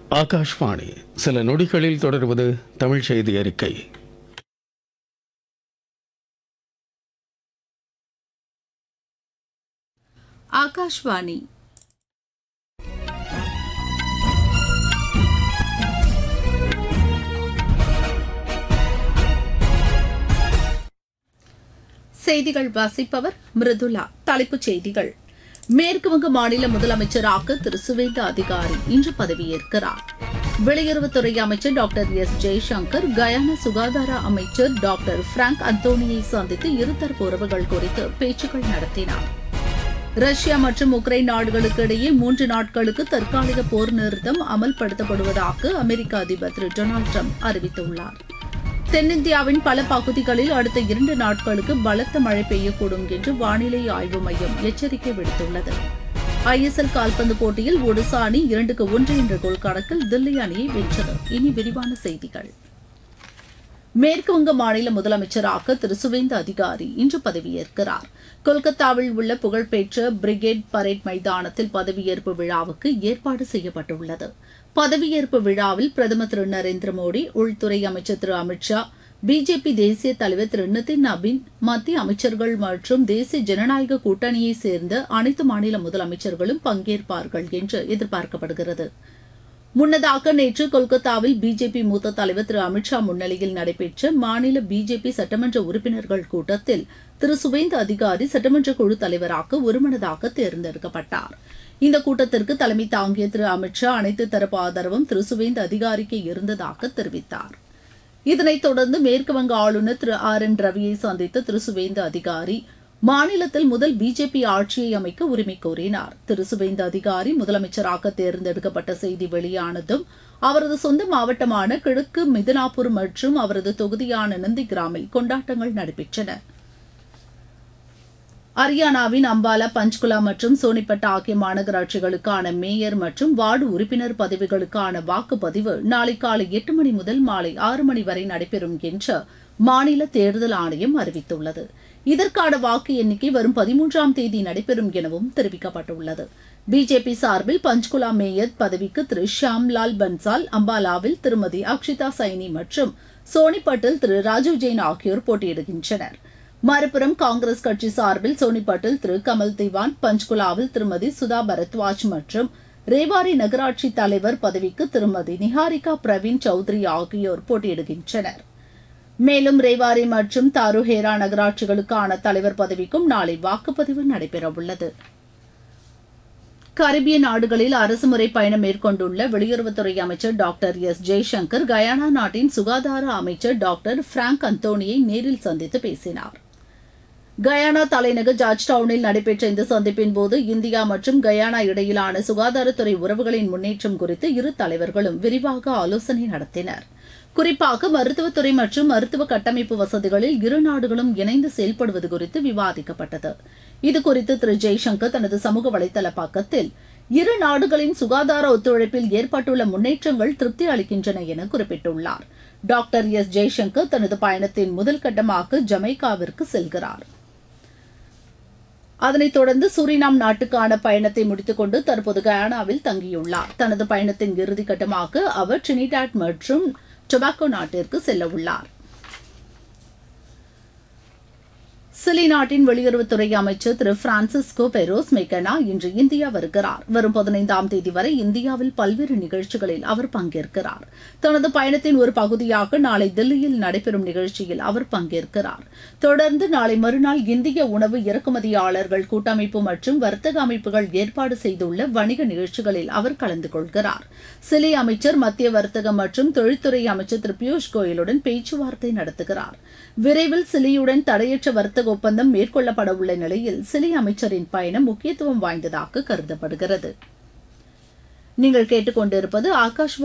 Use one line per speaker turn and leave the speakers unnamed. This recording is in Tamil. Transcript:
ஆகாஷ்வாணி சில நொடிகளில் தொடர்வது தமிழ் செய்தி அறிக்கை
ஆகாஷ்வாணி செய்திகள் வாசிப்பவர் மிருதுலா தலைப்புச் செய்திகள் மேற்குவங்க மாநில முதலமைச்சராக திரு சுவேந்த அதிகாரி இன்று பதவியேற்கிறார் வெளியுறவுத்துறை அமைச்சர் டாக்டர் எஸ் ஜெய்சங்கர் கயானா சுகாதார அமைச்சர் டாக்டர் பிராங்க் அந்தோனியை சந்தித்து இருதரப்பு உறவுகள் குறித்து பேச்சுக்கள் நடத்தினார் ரஷ்யா மற்றும் உக்ரைன் நாடுகளுக்கு இடையே மூன்று நாட்களுக்கு தற்காலிக போர் நிறுத்தம் அமல்படுத்தப்படுவதாக அமெரிக்க அதிபர் திரு டொனால்டு ட்ரம்ப் அறிவித்துள்ளார் தென்னிந்தியாவின் பல பகுதிகளில் அடுத்த இரண்டு நாட்களுக்கு பலத்த மழை பெய்யக்கூடும் என்று வானிலை ஆய்வு மையம் எச்சரிக்கை விடுத்துள்ளது ஐஎஸ்எல் கால்பந்து போட்டியில் ஒடிசா அணி இரண்டுக்கு ஒன்று என்ற கோல் கணக்கில் தில்லி அணியை வென்றது இனி விரிவான செய்திகள் மேற்குவங்க மாநில முதலமைச்சராக திரு சுவேந்த அதிகாரி இன்று பதவியேற்கிறார் கொல்கத்தாவில் உள்ள புகழ்பெற்ற பிரிகேட் பரேட் மைதானத்தில் பதவியேற்பு விழாவுக்கு ஏற்பாடு செய்யப்பட்டுள்ளது பதவியேற்பு விழாவில் பிரதமர் திரு நரேந்திர மோடி உள்துறை அமைச்சர் திரு அமித்ஷா பிஜேபி தேசிய தலைவர் திரு நிதின் நபின் மத்திய அமைச்சர்கள் மற்றும் தேசிய ஜனநாயக கூட்டணியை சேர்ந்த அனைத்து மாநில முதலமைச்சர்களும் பங்கேற்பார்கள் என்று எதிர்பார்க்கப்படுகிறது முன்னதாக நேற்று கொல்கத்தாவில் பிஜேபி மூத்த தலைவர் திரு அமித்ஷா முன்னிலையில் நடைபெற்ற மாநில பிஜேபி சட்டமன்ற உறுப்பினர்கள் கூட்டத்தில் திரு சுவேந்த அதிகாரி சட்டமன்ற குழு தலைவராக ஒருமனதாக தேர்ந்தெடுக்கப்பட்டார் இந்த கூட்டத்திற்கு தலைமை தாங்கிய திரு அமித்ஷா அனைத்து தரப்பு ஆதரவும் திரு சுவேந்த அதிகாரிக்கு இருந்ததாக தெரிவித்தார் இதனைத் தொடர்ந்து மேற்குவங்க ஆளுநர் திரு ஆர் என் ரவியை சந்தித்த திரு சுவேந்த அதிகாரி மாநிலத்தில் முதல் பிஜேபி ஆட்சியை அமைக்க உரிமை கோரினார் திரு சுவேந்த அதிகாரி முதலமைச்சராக தேர்ந்தெடுக்கப்பட்ட செய்தி வெளியானதும் அவரது சொந்த மாவட்டமான கிழக்கு மிதினாபூர் மற்றும் அவரது தொகுதியான நந்திகிராமில் கொண்டாட்டங்கள் நடைபெற்றன ஹரியானாவின் அம்பாலா பஞ்ச்குலா மற்றும் சோனிபட் ஆகிய மாநகராட்சிகளுக்கான மேயர் மற்றும் வார்டு உறுப்பினர் பதவிகளுக்கான வாக்குப்பதிவு நாளை காலை எட்டு மணி முதல் மாலை ஆறு மணி வரை நடைபெறும் என்று மாநில தேர்தல் ஆணையம் அறிவித்துள்ளது இதற்கான வாக்கு எண்ணிக்கை வரும் பதிமூன்றாம் தேதி நடைபெறும் எனவும் தெரிவிக்கப்பட்டுள்ளது பிஜேபி சார்பில் பஞ்ச்குலா மேயர் பதவிக்கு திரு ஷியாம்லால் பன்சால் அம்பாலாவில் திருமதி அக்ஷிதா சைனி மற்றும் சோனிபட்டில் திரு ராஜீவ் ஜெயின் ஆகியோர் போட்டியிடுகின்றனர் மறுபுறம் காங்கிரஸ் கட்சி சார்பில் சோனிபட்டில் திரு கமல் திவான் பஞ்ச்குலாவில் திருமதி சுதா பரத்வாஜ் மற்றும் ரேவாரி நகராட்சி தலைவர் பதவிக்கு திருமதி நிஹாரிகா பிரவீன் சௌத்ரி ஆகியோர் போட்டியிடுகின்றனர் மேலும் ரேவாரி மற்றும் தாருஹேரா நகராட்சிகளுக்கான தலைவர் பதவிக்கும் நாளை வாக்குப்பதிவு நடைபெறவுள்ளது கரிபிய நாடுகளில் அரசுமுறை பயணம் மேற்கொண்டுள்ள வெளியுறவுத்துறை அமைச்சர் டாக்டர் எஸ் ஜெய்சங்கர் கயானா நாட்டின் சுகாதார அமைச்சர் டாக்டர் பிராங்க் அந்தோனியை நேரில் சந்தித்து பேசினார் கயானா தலைநகர் ஜார்ஜ் டவுனில் நடைபெற்ற இந்த சந்திப்பின் போது இந்தியா மற்றும் கயானா இடையிலான சுகாதாரத்துறை உறவுகளின் முன்னேற்றம் குறித்து இரு தலைவர்களும் விரிவாக ஆலோசனை நடத்தினர் குறிப்பாக மருத்துவத்துறை மற்றும் மருத்துவ கட்டமைப்பு வசதிகளில் இரு நாடுகளும் இணைந்து செயல்படுவது குறித்து விவாதிக்கப்பட்டது இதுகுறித்து திரு ஜெய்சங்கர் தனது சமூக வலைதள பக்கத்தில் இரு நாடுகளின் சுகாதார ஒத்துழைப்பில் ஏற்பட்டுள்ள முன்னேற்றங்கள் திருப்தி அளிக்கின்றன என குறிப்பிட்டுள்ளார் டாக்டர் எஸ் ஜெய்சங்கர் தனது பயணத்தின் முதல் கட்டமாக ஜமைக்காவிற்கு செல்கிறார் அதனைத் தொடர்ந்து சூரினாம் நாட்டுக்கான பயணத்தை முடித்துக்கொண்டு தற்போது கயானாவில் தங்கியுள்ளார் தனது பயணத்தின் இறுதிக்கட்டமாக அவர் ட்ரினிடாட் மற்றும் டொபாக்கோ நாட்டிற்கு செல்ல உள்ளார் சிலி நாட்டின் வெளியுறவுத்துறை அமைச்சர் திரு பிரான்சிஸ்கோ பெரோஸ் மெக்கனா இன்று இந்தியா வருகிறார் வரும் பதினைந்தாம் தேதி வரை இந்தியாவில் பல்வேறு நிகழ்ச்சிகளில் அவர் பங்கேற்கிறார் தனது பயணத்தின் ஒரு பகுதியாக நாளை தில்லியில் நடைபெறும் நிகழ்ச்சியில் அவர் பங்கேற்கிறார் தொடர்ந்து நாளை மறுநாள் இந்திய உணவு இறக்குமதியாளர்கள் கூட்டமைப்பு மற்றும் வர்த்தக அமைப்புகள் ஏற்பாடு செய்துள்ள வணிக நிகழ்ச்சிகளில் அவர் கலந்து கொள்கிறார் சிலி அமைச்சர் மத்திய வர்த்தக மற்றும் தொழில்துறை அமைச்சர் திரு பியூஷ் கோயலுடன் பேச்சுவார்த்தை நடத்துகிறார் விரைவில் சிலியுடன் தடையற்ற வர்த்தக ஒப்பந்தம் மேற்கொள்ளப்பட உள்ள நிலையில் சிலி அமைச்சரின் பயணம் முக்கியத்துவம் வாய்ந்ததாக கருதப்படுகிறது நீங்கள் கேட்டுக்கொண்டிருப்பது ஆகாஷ்வாணி